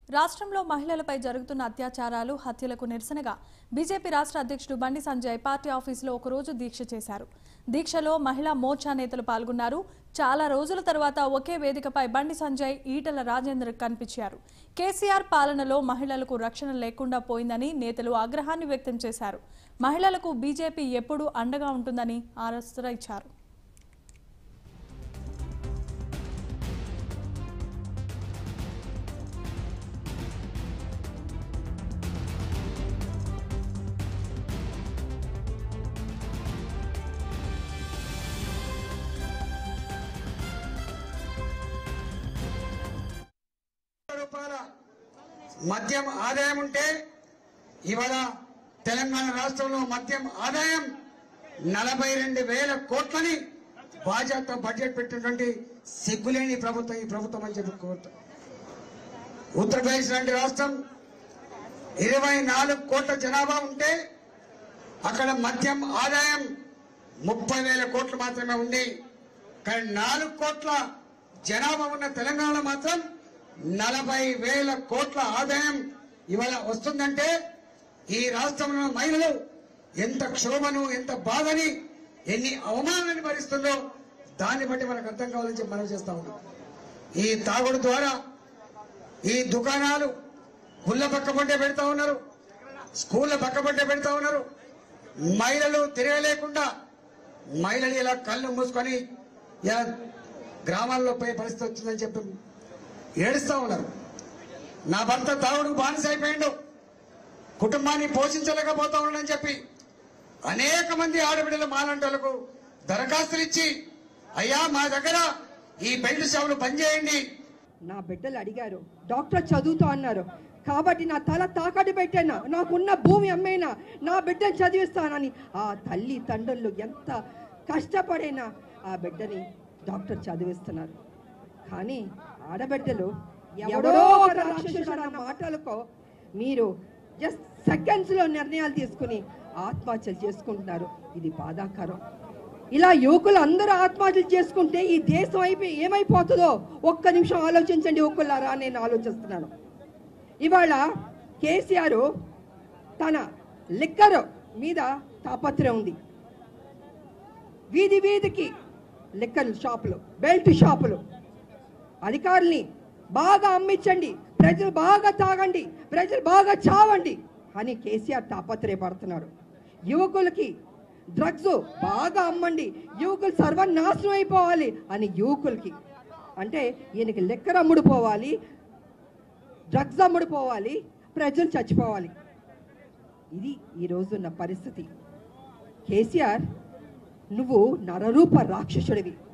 రాష్ట్రంలో మహిళలపై జరుగుతున్న అత్యాచారాలు హత్యలకు నిరసనగా బీజేపీ రాష్ట్ర అధ్యక్షుడు బండి సంజయ్ పార్టీ ఆఫీసులో ఒకరోజు దీక్ష చేశారు దీక్షలో మహిళా మోర్చా నేతలు పాల్గొన్నారు చాలా రోజుల తర్వాత ఒకే వేదికపై బండి సంజయ్ ఈటల రాజేందర్ కనిపించారు కేసీఆర్ పాలనలో మహిళలకు రక్షణ లేకుండా పోయిందని నేతలు ఆగ్రహాన్ని వ్యక్తం చేశారు మహిళలకు బీజేపీ ఎప్పుడూ అండగా ఉంటుందని ఆరస్త్ర ఇచ్చారు రూపాయల మద్యం ఆదాయం ఉంటే ఇవాళ తెలంగాణ రాష్ట్రంలో మద్యం ఆదాయం నలభై రెండు వేల కోట్లని బాధ్యత బడ్జెట్ పెట్టినటువంటి సిగ్గులేని ప్రభుత్వం ఈ ప్రభుత్వం అని చెప్పి కోరుతాం ఉత్తరప్రదేశ్ లాంటి రాష్ట్రం ఇరవై నాలుగు కోట్ల జనాభా ఉంటే అక్కడ మద్యం ఆదాయం ముప్పై వేల కోట్లు మాత్రమే ఉంది కానీ నాలుగు కోట్ల జనాభా ఉన్న తెలంగాణలో మాత్రం నలభై వేల కోట్ల ఆదాయం ఇవాళ వస్తుందంటే ఈ రాష్ట్రంలో మహిళలు ఎంత క్షోభను ఎంత బాధని ఎన్ని అవమానాన్ని భరిస్తుందో దాన్ని బట్టి మనకు అర్థం కావాలని చెప్పి మనం చేస్తా ఉన్నాం ఈ తాగుడు ద్వారా ఈ దుకాణాలు గుళ్ళ పక్క పట్టే పెడతా ఉన్నారు స్కూళ్ళ పక్క పట్టే పెడతా ఉన్నారు మహిళలు తిరగలేకుండా మహిళలు ఇలా కళ్ళు మూసుకొని ఇలా గ్రామాల్లో పోయే పరిస్థితి వచ్చిందని చెప్పి ఏడుస్తా ఉన్నారు నా భర్త తాగుడు బానిస అయిపోయిండు కుటుంబాన్ని పోషించలేకపోతా ఉన్నాడని చెప్పి అనేక మంది ఆడబిడ్డల మాలంటలకు దరఖాస్తులు ఇచ్చి అయ్యా మా దగ్గర ఈ బెల్ట్ షాపులు బంద్ చేయండి నా బిడ్డలు అడిగారు డాక్టర్ చదువుతా అన్నారు కాబట్టి నా తల తాకట్టు పెట్టాను నాకున్న భూమి అమ్మేనా నా బిడ్డను చదివిస్తానని ఆ తల్లి తండ్రులు ఎంత కష్టపడైనా ఆ బిడ్డని డాక్టర్ చదివిస్తున్నారు కానీ ఆడబిడ్డలు ఎవడో ఒక రాక్షసుడు అన్న మాటలకో మీరు జస్ట్ సెకండ్స్ లో నిర్ణయాలు తీసుకుని ఆత్మహత్యలు చేసుకుంటున్నారు ఇది బాధాకరం ఇలా యువకులు అందరూ ఆత్మహత్యలు చేసుకుంటే ఈ దేశం అయిపోయి ఏమైపోతుందో ఒక్క నిమిషం ఆలోచించండి యువకులారా అని నేను ఆలోచిస్తున్నాను ఇవాళ కేసీఆర్ తన లిక్కర్ మీద తాపత్రయం ఉంది వీధి వీధికి లిక్కర్ షాపులు బెల్ట్ షాపులు అధికారుల్ని బాగా అమ్మించండి ప్రజలు బాగా తాగండి ప్రజలు బాగా చావండి అని కేసీఆర్ తాపత్రయపడుతున్నాడు యువకులకి డ్రగ్స్ బాగా అమ్మండి యువకులు సర్వనాశనం అయిపోవాలి అని యువకులకి అంటే ఈయనకి లెక్కర అమ్ముడుపోవాలి డ్రగ్స్ అమ్ముడుపోవాలి ప్రజలు చచ్చిపోవాలి ఇది ఈ రోజున్న పరిస్థితి కేసీఆర్ నువ్వు నరరూప రాక్షసుడివి